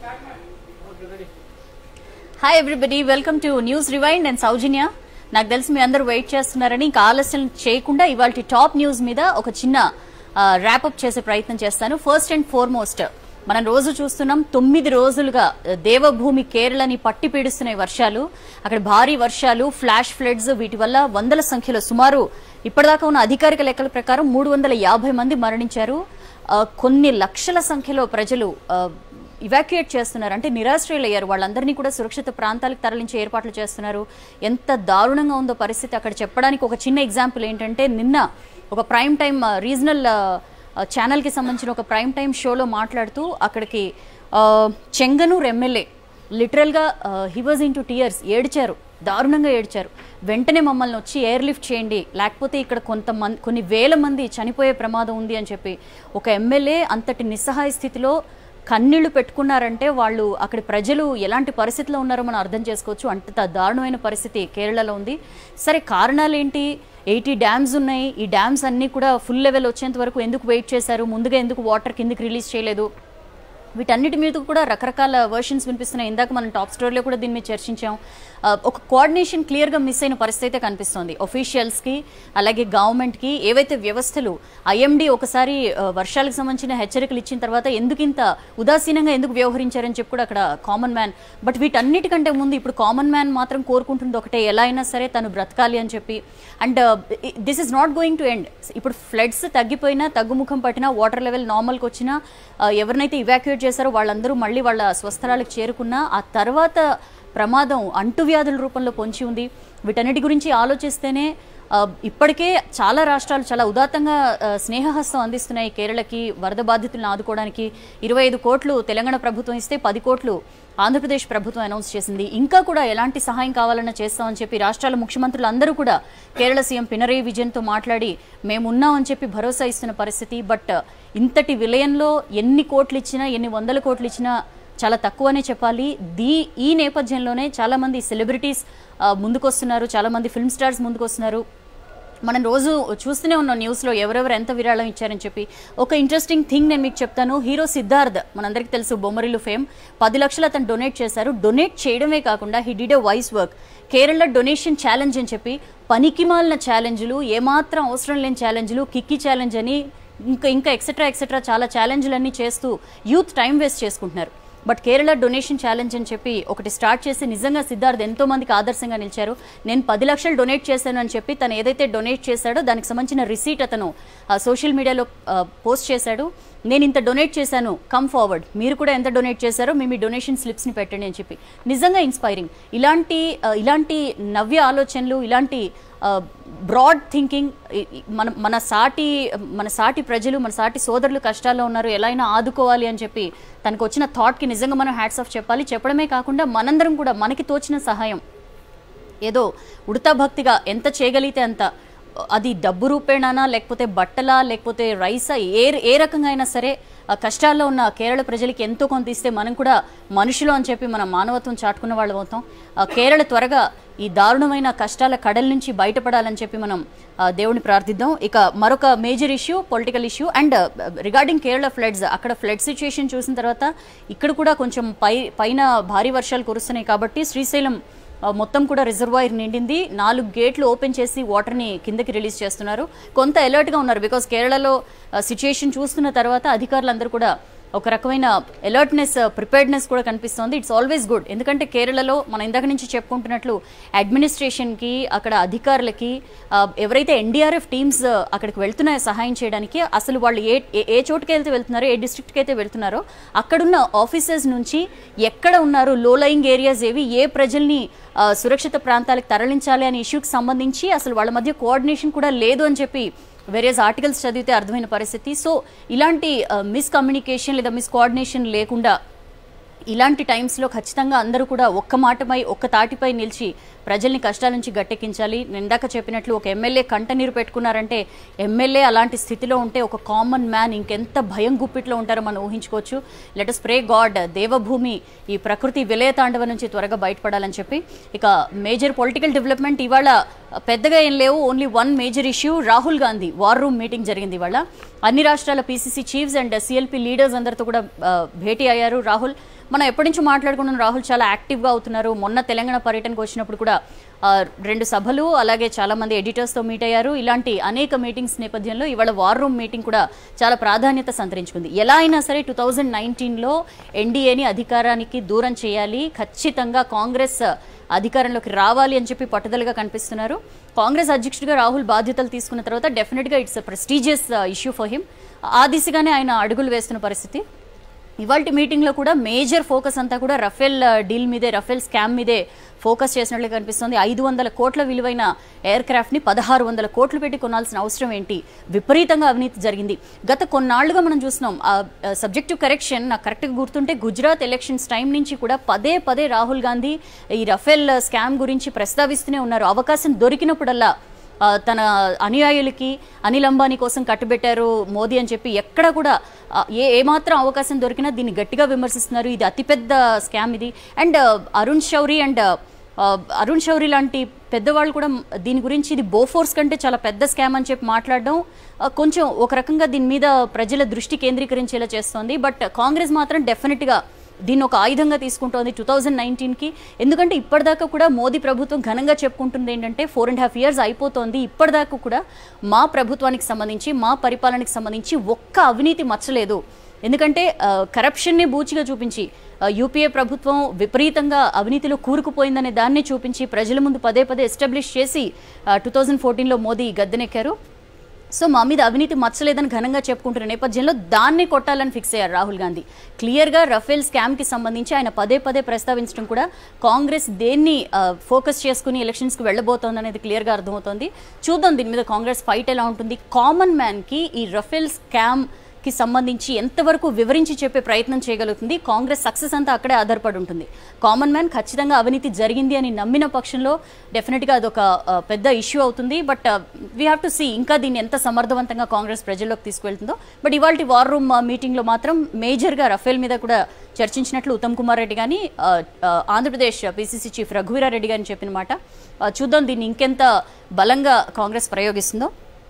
hi everybody welcome to news rewind and Soujanya నాకు తెలిసి మీ అందరూ వెయిట్ చేస్తున్నారని ఇంకా ఆలస్యం చేయకుండా ఇవాళ టాప్ న్యూస్ మీద ఒక చిన్న ర్యాపప్ చేసే ప్రయత్నం చేస్తాను ఫస్ట్ అండ్ ఫార్మోస్ట్ మనం రోజు చూస్తున్నాం తొమ్మిది రోజులుగా ఆ, దేవభూమి కేరళని పట్టి పీడిస్తున్నాయి వర్షాలు అక్కడ భారీ వర్షాలు ఫ్లాష్ ఫ్లడ్స్ వీటి వల్ల వందల సంఖ్యలో సుమారు ఇప్పటిదాకా ఉన్న అధికారిక లెక్కల ప్రకారం మూడు వందల యాభై మంది మరణించారు ఆ, కొన్ని లక్షల సంఖ్యలో ప్రజలు ఆ, ఇవాక్యుయేట్ చేస్తున్నారు అంటే నిరాశ్రయులయ్యారు వాళ్ళందరినీ కూడా సురక్షిత ప్రాంతాలకు తరలించే ఏర్పాట్లు చేస్తున్నారు ఎంత దారుణంగా ఉందో పరిస్థితి అక్కడ చెప్పడానికి ఒక చిన్న ఎగ్జాంపుల్ ఏంటంటే నిన్న ఒక ప్రైమ్ టైమ్ రీజనల్ ఛానల్కి సంబంధించిన ఒక ప్రైమ్ టైమ్ షోలో మాట్లాడుతూ అక్కడికి ఆ, చెంగనూరు ఎమ్మెల్యే లిటరల్గా he was in to tears ఏడ్చారు దారుణంగా ఏడ్చారు వెంటనే మమ్మల్ని వచ్చి ఎయిర్ లిఫ్ట్ చేయండి లేకపోతే ఇక్కడ కొంతమంది కొన్ని వేల మంది చనిపోయే ప్రమాదం ఉంది అని చెప్పి ఒక ఎమ్మెల్యే అంతటి నిస్సహాయ స్థితిలో కన్నీళ్లు పెట్టుకున్నారంటే వాళ్ళు అక్కడి ప్రజలు ఎలాంటి పరిస్థితిలో ఉన్నారో మనం అర్థం చేసుకోవచ్చు అంత దారుణమైన పరిస్థితి కేరళలో ఉంది సరే కారణాలు ఏంటి ఎయిటీ డ్యామ్స్ ఉన్నాయి ఈ డ్యామ్స్ అన్నీ కూడా ఫుల్ లెవెల్ వచ్చేంత వరకు ఎందుకు వెయిట్ చేశారు ముందుగా ఎందుకు వాటర్ కిందికి రిలీజ్ చేయలేదు వీటన్నిటి మీద కూడా రకరకాల వర్షన్స్ వినిపిస్తున్నాయి ఇందాక మనం టాప్ స్టోరీలో కూడా దీని మీద చర్చించాం ఆ, ఒక కోఆర్డినేషన్ క్లియర్గా మిస్ అయిన పరిస్థితి అయితే కనిపిస్తోంది ఒఫీషియల్స్కి అలాగే గవర్నమెంట్కి ఏవైతే వ్యవస్థలు ఐఎండి ఒకసారి ఆ, వర్షాలకు సంబంధించిన హెచ్చరికలు ఇచ్చిన తర్వాత ఎందుకు ఇంత ఉదాసీనంగా ఎందుకు వ్యవహరించారని చెప్పి కూడా అక్కడ కామన్ మ్యాన్ బట్ వీటన్నిటికంటే ముందు ఇప్పుడు కామన్ మ్యాన్ మాత్రం కోరుకుంటుంది ఒకటే ఎలా అయినా సరే తను బ్రతకాలి అని చెప్పి and this is not going to end ఇప్పుడు ఫ్లడ్స్ తగ్గిపోయినా తగ్గుముఖం పట్టినా వాటర్ లెవెల్ నార్మల్కి వచ్చినా ఆ, ఎవరినైతే ఇవాక్యుయేట్ చేశారో వాళ్ళందరూ మళ్ళీ వాళ్ళ స్వస్థలాలకు చేరుకున్నా ఆ తర్వాత ప్రమాదం అంటువ్యాధుల రూపంలో పొంచి ఉంది వీటన్నిటి గురించి ఆలోచిస్తేనే ఆ, ఇప్పటికే చాలా రాష్ట్రాలు చాలా ఉదాత్తంగా ఆ, స్నేహహస్తం అందిస్తున్నాయి కేరళకి వరద బాధితులను ఆదుకోవడానికి ఇరవై ఐదు కోట్లు తెలంగాణ ప్రభుత్వం ఇస్తే పది కోట్లు ఆంధ్రప్రదేశ్ ప్రభుత్వం అనౌన్స్ చేసింది ఇంకా కూడా ఎలాంటి సహాయం కావాలన్నా చేస్తామని చెప్పి రాష్ట్రాల ముఖ్యమంత్రులు అందరూ కూడా కేరళ సీఎం పినరయి విజయన్తో మాట్లాడి మేమున్నామని చెప్పి భరోసా ఇస్తున్న పరిస్థితి బట్ ఇంతటి విలయంలో ఎన్ని కోట్లు ఇచ్చినా ఎన్ని వందల కోట్లు ఇచ్చినా చాలా తక్కువనే చెప్పాలి దీ ఈ నేపథ్యంలోనే చాలామంది సెలబ్రిటీస్ ముందుకొస్తున్నారు చాలామంది ఫిల్మ్ స్టార్స్ ముందుకొస్తున్నారు మనం రోజు చూస్తూనే ఉన్నాం న్యూస్లో ఎవరెవరు ఎంత విరాళం ఇచ్చారని చెప్పి ఒక ఇంట్రెస్టింగ్ థింగ్ నేను మీకు చెప్తాను హీరో సిద్ధార్థ్ మనందరికీ తెలుసు బొమ్మరిల్లు ఫేమ్ పది లక్షలు అతను డొనేట్ చేశారు డొనేట్ చేయడమే కాకుండా he did a voice work Kerala donation challenge అని చెప్పి పనికిమాలిన ఛాలెంజ్లు ఏమాత్రం అవసరం లేని ఛాలెంజ్లు కిక్కి ఛాలెంజ్ అని ఇంకా ఇంకా ఎక్సెట్రా ఎక్సెట్రా చాలా ఛాలెంజ్లన్నీ చేస్తూ యూత్ టైం వేస్ట్ చేసుకుంటున్నారు బట్ కేరళ డొనేషన్ ఛాలెంజ్ అని చెప్పి ఒకటి స్టార్ట్ చేసి నిజంగా సిద్ధార్థ్ ఎంతో మందికి ఆదర్శంగా నిలిచారు నేను పది లక్షలు డొనేట్ చేశాను అని చెప్పి తను ఏదైతే డొనేట్ చేశాడో దానికి సంబంధించిన రిసీట్ అతను సోషల్ మీడియాలో పోస్ట్ చేశాడు నేను ఇంత డొనేట్ చేశాను కమ్ ఫార్వర్డ్ మీరు కూడా ఎంత డొనేట్ చేశారో మీ మీ డొనేషన్ స్లిప్స్ని పెట్టండి అని చెప్పి నిజంగా ఇన్స్పైరింగ్ ఇలాంటి ఆ, ఇలాంటి నవ్య ఆలోచనలు ఇలాంటి బ్రాడ్ థింకింగ్ మన మన సాటి మన సాటి ప్రజలు మన సాటి సోదరులు కష్టాల్లో ఉన్నారు ఎలా అయినా ఆదుకోవాలి అని చెప్పి తనకు వచ్చిన థాట్కి నిజంగా మనం హ్యాట్స్ ఆఫ్ చెప్పాలి చెప్పడమే కాకుండా మనందరం కూడా మనకి తోచిన సహాయం ఏదో ఉడతా భక్తిగా ఎంత చేయగలిగితే అంత అది డబ్బు రూపేణానా లేకపోతే బట్టలా లేకపోతే రైసా ఏ ఏ రకంగా అయినా సరే ఆ కష్టాల్లో ఉన్న కేరళ ప్రజలకి ఎంతో కొంత ఇస్తే మనం కూడా మనుషులు అని చెప్పి మన మానవత్వం చాటుకున్న వాళ్ళం అవుతాం ఆ కేరళ త్వరగా ఈ దారుణమైన కష్టాల కడల నుంచి బయటపడాలని చెప్పి మనం ఆ, దేవుని ప్రార్థిద్దాం ఇక మరొక major issue political issue and regarding Kerala floods అక్కడ ఫ్లడ్ సిచ్యుయేషన్ చూసిన తర్వాత ఇక్కడ కూడా కొంచెం పై పైన భారీ వర్షాలు కురుస్తున్నాయి కాబట్టి శ్రీశైలం ఆ, మొత్తం కూడా రిజర్వాయర్ నిండింది నాలుగు గేట్లు ఓపెన్ చేసి వాటర్ని కిందకి రిలీజ్ చేస్తున్నారు కొంత అలర్ట్గా ఉన్నారు బికాస్ కేరళలో సిచ్యుయేషన్ చూస్తున్న తర్వాత అధికారులందరూ కూడా ఒక రకమైన అలర్ట్నెస్ ప్రిపేర్డ్నెస్ కూడా కనిపిస్తోంది ఇట్స్ ఆల్వేస్ గుడ్ ఎందుకంటే కేరళలో మనం ఇందాక నుంచి చెప్పుకుంటున్నట్లు అడ్మినిస్ట్రేషన్కి అక్కడ అధికారులకి ఆ, ఎవరైతే ఎన్డీఆర్ఎఫ్ టీమ్స్ అక్కడికి వెళ్తున్నాయో సహాయం చేయడానికి అసలు వాళ్ళు ఏ ఏ- ఏ చోటుకి అయితే వెళ్తున్నారో ఏ డిస్ట్రిక్ట్కి అయితే వెళ్తున్నారో అక్కడున్న ఆఫీసర్స్ నుంచి ఎక్కడ ఉన్నారు లో లయింగ్ ఏరియాస్ ఏవి ఏ ప్రజల్ని ఆ, సురక్షిత ప్రాంతాలకు తరలించాలి అనే ఇష్యూకి సంబంధించి అసలు వాళ్ళ మధ్య కోఆర్డినేషన్ కూడా లేదు అని చెప్పి వేరియస్ ఆర్టికల్స్ చదివితే అర్థమైన పరిస్థితి సో ఇలాంటి మిస్కమ్యూనికేషన్ లేదా మిస్ కోఆర్డినేషన్ లేకుండా ఇలాంటి టైమ్స్లో ఖచ్చితంగా అందరూ కూడా ఒక్క మాటపై ఒక్క తాటిపై నిలిచి ప్రజల్ని కష్టాల నుంచి గట్టెక్కించాలి నేను ఇందాక చెప్పినట్లు ఒక ఎమ్మెల్యే కంట నీరు పెట్టుకున్నారంటే ఎమ్మెల్యే అలాంటి స్థితిలో ఉంటే ఒక కామన్ మ్యాన్ ఇంకెంత భయం గుప్పిట్లో ఉంటారో మనం ఊహించుకోవచ్చు లెట్ స్ప్రే గాడ్ దేవభూమి ఈ ప్రకృతి విలయ తాండవ నుంచి త్వరగా బయటపడాలని చెప్పి ఇక మేజర్ పొలిటికల్ డెవలప్మెంట్ ఇవాళ పెద్దగా ఏం లేవు only one major issue Rahul Gandhi war room meeting జరిగింది ఇవాళ అన్ని రాష్ట్రాల PCC chiefs and CLP leaders అందరితో కూడా ఆ, భేటీ అయ్యారు రాహుల్ మనం ఎప్పటి నుంచి మాట్లాడుకున్నాం రాహుల్ చాలా యాక్టివ్గా అవుతున్నారు మొన్న తెలంగాణ పర్యటనకు వచ్చినప్పుడు కూడా ఆ, రెండు సభలు అలాగే చాలా మంది ఎడిటర్స్తో మీట్ అయ్యారు ఇలాంటి అనేక మీటింగ్స్ నేపథ్యంలో ఇవాళ వార్ రూమ్ మీటింగ్ కూడా చాలా ప్రాధాన్యత సంతరించుకుంది ఎలా అయినా సరే టూ థౌజండ్ నైన్టీన్లో ఎన్డీఏని అధికారానికి దూరం చేయాలి ఖచ్చితంగా కాంగ్రెస్ అధికారంలోకి రావాలి అని చెప్పి పట్టుదలగా కనిపిస్తున్నారు కాంగ్రెస్ అధ్యక్షుడిగా రాహుల్ బాధ్యతలు తీసుకున్న తర్వాత డెఫినెట్గా it's prestigious issue for him ఆ దిశగానే ఆయన అడుగులు వేస్తున్న పరిస్థితి ఇవాళ మీటింగ్లో కూడా మేజర్ ఫోకస్ అంతా కూడా రఫేల్ డీల్ మీదే రఫేల్ స్కామ్ మీదే ఫోకస్ చేసినట్లు కనిపిస్తుంది ఐదు వందల కోట్ల విలువైన ఎయిర్ క్రాఫ్ట్ని పదహారు వందల కోట్లు పెట్టి కొనాల్సిన అవసరం ఏంటి విపరీతంగా అవినీతి జరిగింది గత కొన్నాళ్లుగా మనం చూస్తున్నాం సబ్జెక్టివ్ కరెక్షన్ నాకు కరెక్ట్గా గుర్తుంటే గుజరాత్ ఎలక్షన్స్ టైం నుంచి కూడా పదే పదే రాహుల్ గాంధీ ఈ రఫేల్ స్కామ్ గురించి ప్రస్తావిస్తూనే ఉన్నారు అవకాశం దొరికినప్పుడల్లా ఆ, తన అనుయాయులకి అనిల్ అంబానీ కోసం కట్టుబెట్టారు మోదీ అని చెప్పి ఎక్కడ కూడా ఆ, ఏ ఏమాత్రం అవకాశం దొరికినా దీన్ని గట్టిగా విమర్శిస్తున్నారు ఇది అతిపెద్ద స్కామ్ ఇది అండ్ అరుణ్ శౌరి అండ్ ఆ, అరుణ్ శౌరి లాంటి పెద్దవాళ్ళు కూడా దీని గురించి ఇది బోఫోర్స్ కంటే చాలా పెద్ద స్కామ్ అని చెప్పి మాట్లాడడం ఆ, కొంచెం ఒక రకంగా దీని మీద ప్రజల దృష్టి కేంద్రీకరించేలా చేస్తోంది బట్ కాంగ్రెస్ మాత్రం డెఫినెట్గా దీన్ని ఒక ఆయుధంగా తీసుకుంటోంది టూ థౌజండ్ నైన్టీన్కి ఎందుకంటే ఇప్పటిదాకా కూడా మోదీ ప్రభుత్వం ఘనంగా చెప్పుకుంటుంది ఏంటంటే ఫోర్ అండ్ హాఫ్ ఇయర్స్ అయిపోతోంది ఇప్పటిదాకా కూడా మా ప్రభుత్వానికి సంబంధించి మా పరిపాలనకి సంబంధించి ఒక్క అవినీతి మచ్చలేదు ఎందుకంటే కరప్షన్ని బూచిగా చూపించి ఆ, యూపీఏ ప్రభుత్వం విపరీతంగా అవినీతిలో కూరుకుపోయిందనే దాన్ని చూపించి ప్రజల ముందు పదే పదే ఎస్టాబ్లిష్ చేసి టూ థౌజండ్ ఫోర్టీన్లో మోదీ గద్దెనెక్కారు సో మా మీద అవినీతి మచ్చలేదని ఘనంగా చెప్పుకుంటున్న నేపథ్యంలో దాన్ని కొట్టాలని ఫిక్స్ అయ్యారు రాహుల్ గాంధీ క్లియర్గా రఫేల్ స్కామ్కి సంబంధించి ఆయన పదే పదే ప్రస్తావించడం కూడా కాంగ్రెస్ దేన్ని ఆ, ఫోకస్ చేసుకుని ఎలక్షన్స్కి వెళ్ళబోతోంది అనేది క్లియర్గా అర్థమవుతోంది చూద్దాం దీని మీద కాంగ్రెస్ ఫైట్ ఎలా ఉంటుంది కామన్ మ్యాన్కి ఈ రఫేల్ స్కామ్ కి సంబంధించి ఎంతవరకు వివరించి చెప్పే ప్రయత్నం చేయగలుగుతుంది కాంగ్రెస్ సక్సెస్ అంతా అక్కడే ఆధారపడి ఉంటుంది కామన్ మ్యాన్ ఖచ్చితంగా అవినీతి జరిగింది అని నమ్మిన పక్షంలో డెఫినెట్గా అదొక ఆ, పెద్ద ఇష్యూ అవుతుంది but we have to see ఇంకా దీన్ని ఎంత సమర్థవంతంగా కాంగ్రెస్ ప్రజల్లోకి తీసుకువెళ్తుందో బట్ ఇవాళ వార్ రూమ్ మీటింగ్లో మాత్రం మేజర్గా రఫేల్ మీద కూడా చర్చించినట్లు ఉత్తమ్ కుమార్ రెడ్డి కానీ ఆ, ఆ, ఆంధ్రప్రదేశ్ పిసిసి చీఫ్ రఘువీరారెడ్డి గారిని చెప్పిన మాట ఆ, చూద్దాం దీన్ని ఇంకెంత బలంగా కాంగ్రెస్ ప్రయోగిస్తుందో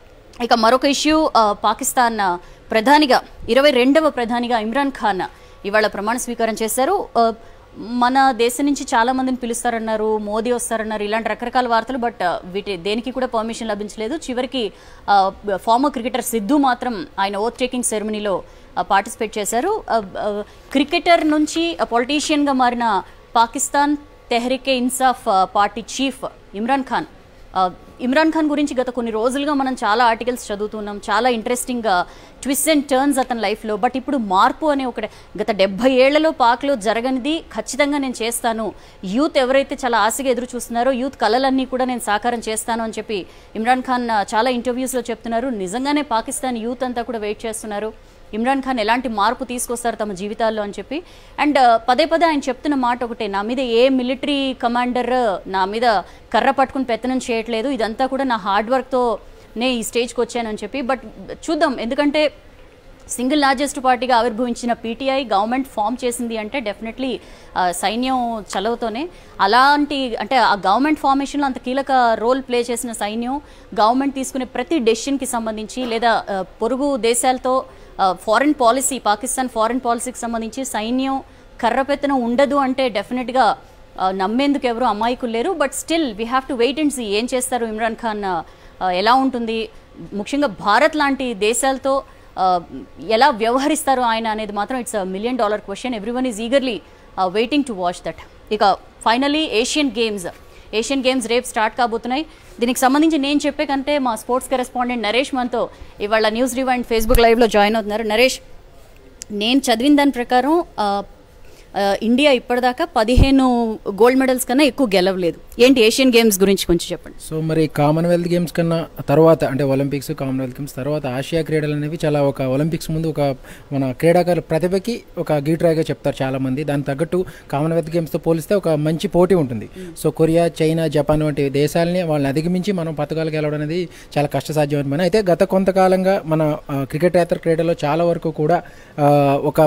ఇక మరొక ఇష్యూ ఆ, పాకిస్తాన్ ఆ, ప్రధానిగా ఇరవై రెండవ ప్రధానిగా ఇమ్రాన్ ఖాన్ ఇవాళ ప్రమాణ స్వీకారం చేశారు ఆ, మన దేశం నుంచి చాలా మందిని పిలుస్తారన్నారు మోదీ వస్తారన్నారు ఇలాంటి రకరకాల వార్తలు బట్ ఆ, వీటి దేనికి కూడా పర్మిషన్ లభించలేదు చివరికి ఫార్మర్ క్రికెటర్ సిద్ధు మాత్రం ఆయన ఓత్ టేకింగ్ సెరమనీలో పార్టిసిపేట్ చేశారు ఆ, ఆ, క్రికెటర్ నుంచి పొలిటీషియన్గా మారిన పాకిస్తాన్ తెహ్రికే ఇన్సాఫ్ ఆ, పార్టీ చీఫ్ ఇమ్రాన్ ఖాన్ ఆ, ఇమ్రాన్ ఖాన్ గురించి గత కొన్ని రోజులుగా మనం చాలా ఆర్టికల్స్ చదువుతున్నాం చాలా ఇంట్రెస్టింగ్ ట్విస్ట్ అండ్ టర్న్స్ అతని లైఫ్లో బట్ ఇప్పుడు మార్పు అనే ఒక గత డెబ్బై ఏళ్లలో పాక్లో జరగనిది ఖచ్చితంగా నేను చేస్తాను యూత్ ఎవరైతే చాలా ఆశగా ఎదురు చూస్తున్నారో యూత్ కళలన్నీ కూడా నేను సాకారం చేస్తాను అని చెప్పి ఇమ్రాన్ ఖాన్ ఆ, చాలా ఇంటర్వ్యూస్లో చెప్తున్నారు నిజంగానే పాకిస్తాన్ యూత్ అంతా కూడా వెయిట్ చేస్తున్నారు ఇమ్రాన్ ఖాన్ ఎలాంటి మార్పు తీసుకొస్తారు తమ జీవితాల్లో అని చెప్పి అండ్ పదే పదే ఆయన చెప్తున్న మాట ఒకటే నా మీద ఏ మిలిటరీ కమాండర్ నా మీద కర్ర పట్టుకుని పెత్తనం చేయట్లేదు ఇదంతా కూడా నా హార్డ్ వర్క్తో నే ఈ స్టేజ్కి వచ్చానని చెప్పి బట్ చూద్దాం ఎందుకంటే సింగిల్ లార్జెస్ట్ పార్టీగా ఆవిర్భవించిన పీటీఐ గవర్నమెంట్ ఫామ్ చేసింది అంటే డెఫినెట్లీ సైన్యం చలవతోనే అలాంటి అంటే ఆ గవర్నమెంట్ ఫార్మేషన్లో అంత కీలక రోల్ ప్లే చేసిన సైన్యం గవర్నమెంట్ తీసుకునే ప్రతి డెసిషన్కి సంబంధించి లేదా ఆ, పొరుగు దేశాలతో ఫారిన్ పాలసీ పాకిస్తాన్ ఫారిన్ పాలసీకి సంబంధించి సైన్యం కర్రపెత్తనం ఉండదు అంటే డెఫినెట్గా ఆ, నమ్మేందుకు ఎవరు అమాయకులు లేరు but still we have to wait and see ఏం చేస్తారు ఇమ్రాన్ ఖాన్ ఆ, ఎలా ఉంటుంది ముఖ్యంగా భారత్ లాంటి దేశాలతో ఆ, ఎలా వ్యవహరిస్తారు ఆయన అనేది మాత్రం it's million dollar question everyone is eagerly waiting to watch that ఇక finally Asian Games Asian Games రేపు స్టార్ట్ కాబోతున్నాయి దీనికి సంబంధించి నేను చెప్పే కంటే మా స్పోర్ట్స్ కరెస్పాండెంట్ నరేష్ మనతో ఇవాళ న్యూస్ రివైండ్ ఫేస్బుక్ లైవ్లో జాయిన్ అవుతున్నారు నరేష్ నేను చదివిన దాని ప్రకారం ఆ, ఆ, ఇండియా ఇప్పటిదాకా పదిహేను గోల్డ్ మెడల్స్ కన్నా ఎక్కువ గెలవలేదు ఏంటి ఏషియన్ గేమ్స్ గురించి కొంచెం చెప్పండి సో మరి కామన్వెల్త్ గేమ్స్ కన్నా తర్వాత అంటే ఒలింపిక్స్ కామన్వెల్త్ గేమ్స్ తర్వాత ఆసియా క్రీడలు అనేవి చాలా ఒక ఒలింపిక్స్ ముందు ఒక మన క్రీడాకారుల ప్రతిభకి ఒక గీట్రాగా చెప్తారు చాలా మంది దానికి తగ్గట్టు కామన్వెల్త్ గేమ్స్తో పోలిస్తే ఒక మంచి పోటీ ఉంటుంది సో కొరియా చైనా జపాన్ వంటి దేశాలని వాళ్ళని అధిగమించి మనం పథకాలు గెలవడం అనేది చాలా కష్టసాధ్యమైన పని అయితే గత కొంతకాలంగా మన ఆ, క్రికెట్ యాత్ర క్రీడలో చాలా వరకు కూడా ఆ, ఒక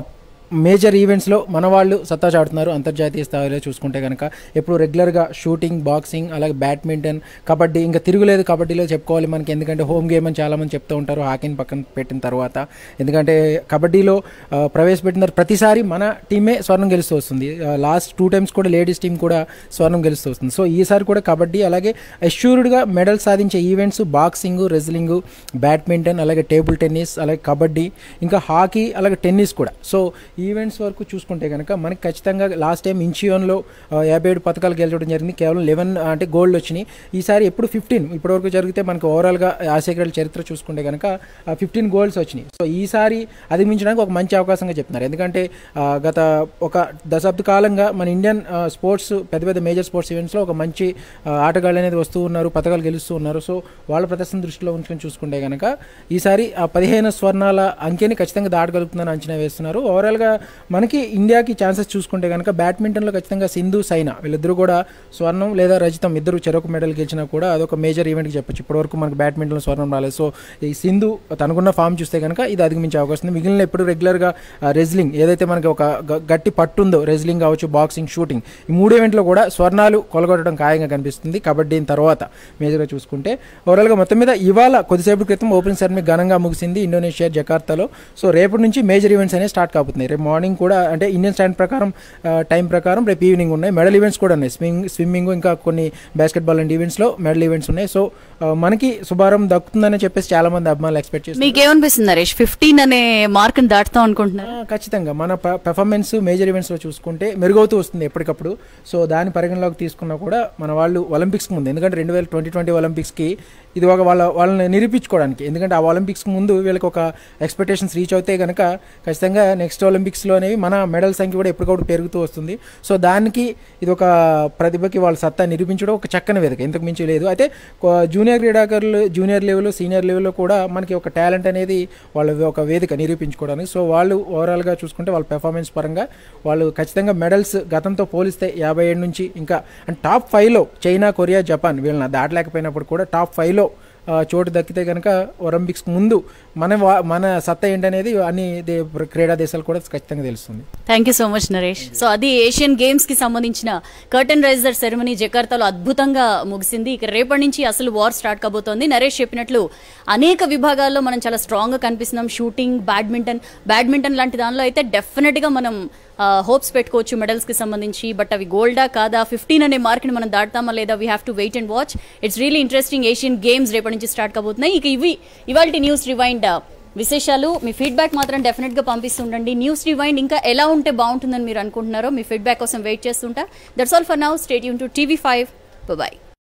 మేజర్ ఈవెంట్స్లో మన వాళ్ళు సత్తా చాటుతున్నారు అంతర్జాతీయ స్థాయిలో చూసుకుంటే కనుక ఎప్పుడు రెగ్యులర్గా షూటింగ్ బాక్సింగ్ అలాగే బ్యాడ్మింటన్ కబడ్డీ ఇంకా తిరుగులేదు కబడ్డీలో చెప్పుకోవాలి మనకి ఎందుకంటే హోమ్ గేమ్ అని చాలామంది చెప్తూ ఉంటారు హాకీని పక్కన పెట్టిన తర్వాత ఎందుకంటే కబడ్డీలో ఆ, ప్రవేశపెట్టిన ప్రతిసారి మన టీమే స్వర్ణం గెలుస్తూ వస్తుంది లాస్ట్ టూ టైమ్స్ కూడా లేడీస్ టీం కూడా స్వర్ణం గెలుస్తూ వస్తుంది సో ఈసారి కూడా కబడ్డీ అలాగే అష్యూర్డ్గా మెడల్ సాధించే ఈవెంట్స్ బాక్సింగ్ రెజ్లింగ్ బ్యాడ్మింటన్ అలాగే టేబుల్ టెన్నిస్ అలాగే కబడ్డీ ఇంకా హాకీ అలాగే టెన్నిస్ కూడా సో ఈవెంట్స్ వరకు చూసుకుంటే కనుక మనకి ఖచ్చితంగా లాస్ట్ టైం ఇంచియోన్లో ఆ, యాభై ఏడు పథకాలు గెలచడం జరిగింది కేవలం లెవెన్ అంటే గోల్డ్ వచ్చినాయి ఈసారి ఎప్పుడు ఫిఫ్టీన్ ఇప్పటివరకు జరిగితే మనకు ఓవరాల్గా ఆసియా క్రీడల చరిత్ర చూసుకుంటే కనుక ఫిఫ్టీన్ గోల్డ్స్ వచ్చినాయి సో ఈసారి అధిగమించడానికి ఒక మంచి అవకాశంగా చెప్తున్నారు ఎందుకంటే ఆ, గత ఒక దశాబ్ద కాలంగా మన ఇండియన్ ఆ, స్పోర్ట్స్ పెద్ద పెద్ద మేజర్ స్పోర్ట్స్ ఈవెంట్స్లో ఒక మంచి ఆ, ఆటగాళ్ళు అనేది వస్తూ ఉన్నారు పథకాలు గెలుస్తూ ఉన్నారు సో వాళ్ళ ప్రదర్శన దృష్టిలో ఉంచుకొని చూసుకుంటే కనుక ఈసారి ఆ పదిహేను స్వర్ణాల అంకెని ఖచ్చితంగా దాటగలుగుతుందని అంచనా వేస్తున్నారు ఓవరాల్గా మనకి ఇండియాకి ఛాన్సెస్ చూసుకుంటే కనుక బ్యాడ్మింటన్లో ఖచ్చితంగా సింధు సైనా వీళ్ళిద్దరూ కూడా స్వర్ణం లేదా రజితం ఇద్దరు చెరకు మెడల్ గెలిచినా కూడా అదొక మేజర్ ఈవెంట్కి చెప్పొచ్చు ఇప్పటివరకు మనకి బ్యాడ్మింటన్లో స్వర్ణం రాలేదు సో ఈ సింధు తనకున్న ఫామ్ చూస్తే కనుక ఇది అధిగమించే అవకాశం ఉంది మిగిలిన ఎప్పుడు రెగ్యులర్గా రెజ్లింగ్ ఏదైతే మనకి ఒక గ- గట్టి పట్టు ఉందో రెజ్లింగ్ కావచ్చు బాక్సింగ్ షూటింగ్ ఈ మూడు ఈవెంట్లో కూడా స్వర్ణాలు కొలగొట్టడం ఖాయంగా కనిపిస్తుంది కబడ్డీ తర్వాత మేజర్గా చూసుకుంటే ఓవరాల్గా మొత్తం మీద ఇవాళ కొద్దిసేపటి క్రితం ఓపెనింగ్ సెరమనీ ఘనంగా ముగిసింది ఇండోనేషియా జకార్తాలో సో రేపటి నుంచి మేజర్ ఈవెంట్స్ అనేవి స్టార్ట్ కాబోతున్నాయి రేపు మార్నింగ్ కూడా అంటే ఇండియన్ స్టాండ్ ప్రకారం ఆ, టైం ప్రకారం రేపు ఈవినింగ్ ఉన్నాయి మెడల్ ఈవెంట్స్ కూడా ఉన్నాయి స్విమ్మింగ్ స్విమ్మింగ్ ఇంకా కొన్ని బాస్కెట్బాల్ అండ్ ఈవెంట్స్లో మెడల్ ఈవెంట్స్ ఉన్నాయి సో ఆ, మనకి శుభారం దక్కుతుందని చెప్పేసి చాలా మంది అభిమానులు ఎక్స్పెక్ట్ చేస్తారు మీకేమనిపిస్తుంది నరేష్ ఫిఫ్టీన్ అనే మార్క్ దాటుతాం అనుకుంటున్నారు ఆ, ఖచ్చితంగా మన పెర్ఫార్మెన్స్ మేజర్ ఈవెంట్స్లో చూసుకుంటే మెరుగవుతూ వస్తుంది ఎప్పటికప్పుడు సో దాని పరిగణలోకి తీసుకున్నా కూడా మన వాళ్ళు ఒలింపిక్స్ ముందు ఎందుకంటే రెండు వేల ట్వంటీ ట్వంటీ ఒలింపిక్స్కి ఇది ఒక వాళ్ళ వాళ్ళని నిరూపించుకోవడానికి ఎందుకంటే ఆ ఒలింపిక్స్ ముందు వీళ్ళకి ఒక ఎక్స్పెక్టేషన్స్ రీచ్ అవుతే కనుక ఖచ్చితంగా నెక్స్ట్ ఒలింపిక్స్లో అనేవి మన మెడల్ సంఖ్య కూడా ఎప్పటికప్పుడు పెరుగుతూ వస్తుంది సో దానికి ఇది ఒక ప్రతిభకి వాళ్ళ సత్తా నిరూపించడం ఒక చక్కని వేదిక ఇంతకు మించి లేదు అయితే కొ- జూనియర్ క్రీడాకారులు జూనియర్ లెవెల్ సీనియర్ లెవెల్లో కూడా మనకి ఒక టాలెంట్ అనేది వాళ్ళ ఒక వేదిక నిరూపించుకోవడానికి సో వాళ్ళు ఓవరాల్గా చూసుకుంటే వాళ్ళ పెర్ఫార్మెన్స్ పరంగా వాళ్ళు ఖచ్చితంగా మెడల్స్ గతంతో పోలిస్తే యాభై ఏడు నుంచి ఇంకా అండ్ టాప్ ఫైవ్లో చైనా కొరియా జపాన్ వీళ్ళని దాటలేకపోయినప్పుడు కూడా టాప్ ఫైవ్లో ఆ, చోటు దక్కితే కనుక ఒలింపిక్స్ ముందు మన వా- మన సత్తా ఏంటనేది అన్ని దే- క్రీడా దేశాలు కూడా ఖచ్చితంగా తెలుస్తుంది thank you so much Naresh so అది ఏషియన్ గేమ్స్ కి సంబంధించిన కర్టన్ రైజర్ సెరమనీ జకార్తాలో అద్భుతంగా ముగిసింది ఇక రేపటి నుంచి అసలు వార్ స్టార్ట్ కాబోతోంది నరేష్ చెప్పినట్లు అనేక విభాగాల్లో మనం చాలా స్ట్రాంగ్ గా కనిపిస్తున్నాం షూటింగ్ బ్యాడ్మింటన్ బ్యాడ్మింటన్ లాంటి దానిలో అయితే డెఫినెట్ గా మనం హోప్స్ పెట్టుకోవచ్చు మెడల్స్ కి సంబంధించి బట్ అవి గోల్డా కాదా ఫిఫ్టీన్ అనే మార్క్ ని మనం దాటుతామా లేదా we have to wait and watch it's really interesting Asian Games రేపటి నుంచి స్టార్ట్ కాబోతున్నాయి ఇక ఇవి ఇవాళ న్యూస్ రివైండ్ విశేషాలు మీ ఫీడ్బ్యాక్ మాత్రం డెఫినెట్ గా పంపిస్తుండండి న్యూస్ రివైండ్ ఇంకా ఎలా ఉంటే బాగుంటుందని మీరు అనుకుంటున్నారో మీ ఫీడ్బ్యాక్ కోసం వెయిట్ చేస్తుంటా that's all for now stay యూన్ టు టీవీ ఫైవ్ బాయ్